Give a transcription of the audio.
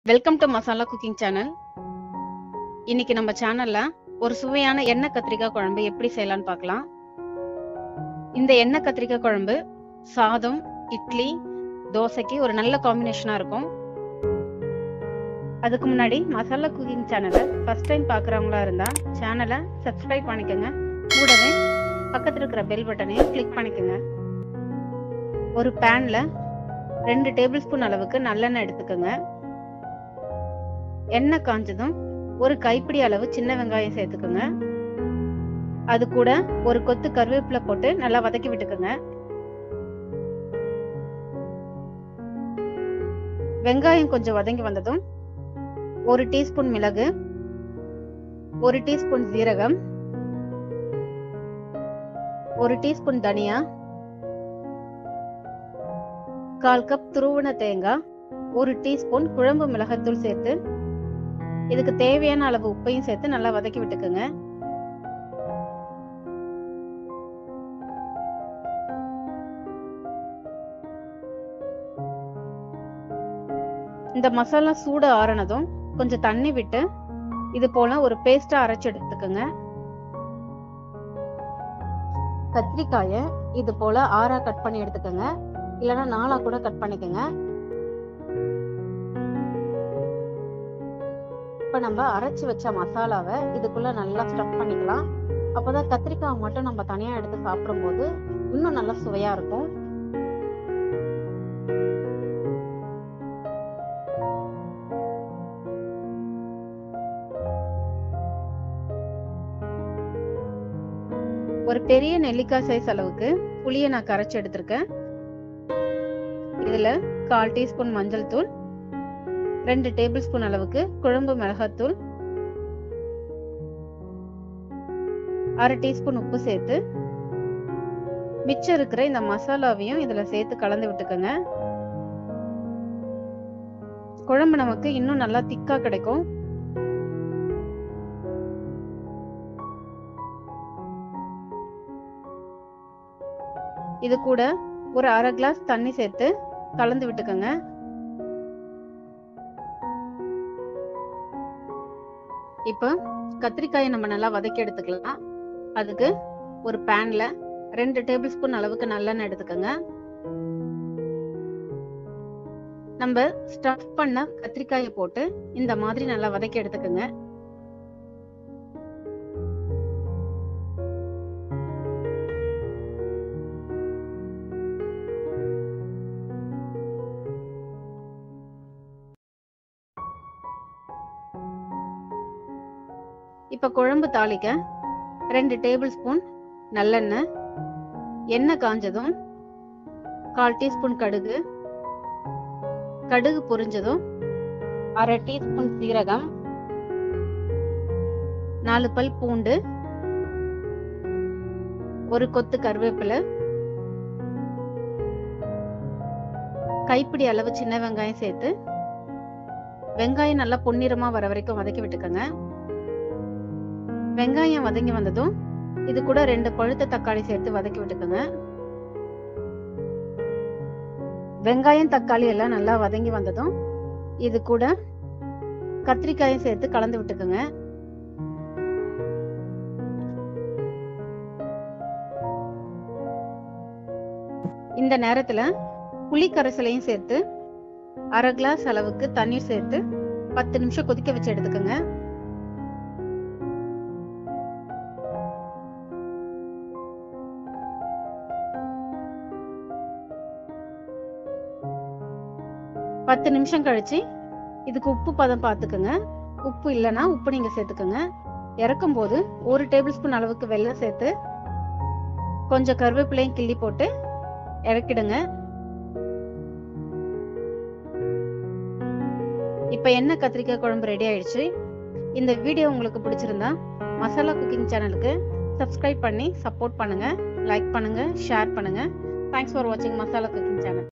welcome to masala cooking channel இன்னைக்கு நம்ம சேனல்ல ஒரு சுவையான எண்ணெய் கத்திரிக்காய் குழம்பு எப்படி செய்யலாம்னு பார்க்கலாம் இந்த எண்ணெய் கத்திரிக்காய் குழம்பு சாதம் இட்லி தோசைக்கு ஒரு நல்ல காம்பினேஷனா இருக்கும் அதுக்கு முன்னாடி மசாலா குக்கிங் சேனலை ஃபர்ஸ்ட் டைம் பார்க்குறவங்களா இருந்தா சேனலை சப்ஸ்கிரைப் பண்ணிக்கோங்க கூடவே பக்கத்தில் இருக்கிற பெல் பட்டனையும் கிளிக் பண்ணிக்கோங்க ஒரு பேன்ல ரெண்டு டேபிள் ஸ்பூன் அளவுக்கு நல்லெண்ணெய் எடுத்துக்கோங்க எண்ணெய் காஞ்சதும் ஒரு கைப்பிடி அளவு சின்ன வெங்காயம் சேர்த்துக்கோங்க அது கூட ஒரு கொத்து கருவேப்பிலை போட்டு நல்லா வதக்கி விட்டுக்கோங்க வெங்காயம் கொஞ்சம் வதங்கி வந்ததும் ஒரு டீஸ்பூன் மிளகு ஒரு டீஸ்பூன் சீரகம் ஒரு டீஸ்பூன் தனியா கால் கப் துருவன தேங்காய் ஒரு டீஸ்பூன் குழம்பு மிளகாத்தூள் சேர்த்து இதுக்கு தேவையான அளவு உப்பையும் சேர்த்து நல்லா வதக்கி விட்டுக்குங்க இந்த மசாலா சூடு ஆறுனதும் கொஞ்சம் தண்ணி விட்டு இது போல ஒரு பேஸ்டா அரைச்சு எடுத்துக்கோங்க கத்திரிக்காய இது போல ஆறா கட் பண்ணி எடுத்துக்கோங்க இல்லைன்னா நாளா கூட கட் பண்ணிக்கோங்க இப்ப நம்ம அரைச்சு வச்ச மசாலாவை இதுக்குள்ள நல்லா ஸ்டஃப் பண்ணிக்கலாம் அப்போதான் கத்திரிக்காய் மட்டும் நம்ம தனியா எடுத்து சாப்பிடும்போது இன்னும் நல்லா சுவையா இருக்கும் ஒரு பெரிய நெல்லிக்காய் சைஸ் அளவுக்கு புளியை நான் கரைச்சி எடுத்திருக்கேன் இதுல கால் டீஸ்பூன் மஞ்சள் தூள் ரெண்டு டேபிள் ஸ்பூன் அளவுக்கு குழம்பு மிளகாத்தூள் அரை டீஸ்பூன் உப்பு சேர்த்து மிச்சம் இருக்கிற இந்த மசாலாவையும் இதுல சேர்த்து கலந்து விட்டுக்கோங்க குழம்பு நமக்கு இன்னும் நல்லா திக்கா கிடைக்கும் இது கூட ஒரு அரை கிளாஸ் தண்ணி சேர்த்து கலந்து விட்டுக்கோங்க இப்போ கத்திரிக்காயை நம்ம நல்லா வதக்கி எடுத்துக்கலாம் அதுக்கு ஒரு பேன்ல ரெண்டு டேபிள் ஸ்பூன் அளவுக்கு நல்லெண்ணெய் எடுத்துக்கோங்க நம்ம ஸ்டஃப் பண்ண கத்திரிக்காயை போட்டு இந்த மாதிரி நல்லா வதக்கி எடுத்துக்கோங்க இப்ப குழம்பு தாளிக்க ரெண்டு டேபிள் ஸ்பூன் நல்லெண்ணெய் எண்ணெய் காஞ்சதும் கால் டீஸ்பூன் கடுகு கடுகு பொரிஞ்சதும் அரை டீஸ்பூன் சீரகம் நாலு பல் பூண்டு ஒரு கொத்து கருவேப்பிலை கைப்பிடி அளவு சின்ன வெங்காயம் சேர்த்து வெங்காயம் நல்லா பொன்னிறமா வர வரைக்கும் வதக்கி விட்டுக்கோங்க வெங்காயம் வதங்கி வந்ததும் இது கூட ரெண்டு பழுத்த தக்காளி சேர்த்து வதக்கி விட்டுக்கோங்க வெங்காயம் தக்காளி எல்லாம் நல்லா வதங்கி வந்ததும் இது கூட கத்திரிக்காயும் சேர்த்து கலந்து விட்டுக்கோங்க இந்த நேரத்துல புளி கரைசலையும் சேர்த்து அரை கிளாஸ் அளவுக்கு தண்ணீர் சேர்த்து பத்து நிமிஷம் கொதிக்க வச்சு எடுத்துக்கோங்க பத்து நிமிஷம் கழிச்சு இதுக்கு உப்பு பதம் பார்த்துக்கோங்க உப்பு இல்லைன்னா உப்பு நீங்க சேர்த்துக்கோங்க இறக்கும் போது ஒரு டேபிள் ஸ்பூன் அளவுக்கு வெல்லம் சேர்த்து கொஞ்சம் கருவேப்பிலையும் கிள்ளி போட்டு இறக்கிடுங்க இப்ப என்ன கத்திரிக்காய் குழம்பு ரெடி ஆயிடுச்சு இந்த வீடியோ உங்களுக்கு பிடிச்சிருந்தா மசாலா குக்கிங் சேனலுக்கு சப்ஸ்கிரைப் பண்ணி சப்போர்ட் பண்ணுங்க லைக் பண்ணுங்க ஷேர் பண்ணுங்க தேங்க்ஸ் ஃபார் வாட்சிங் மசாலா குக்கிங் சேனல்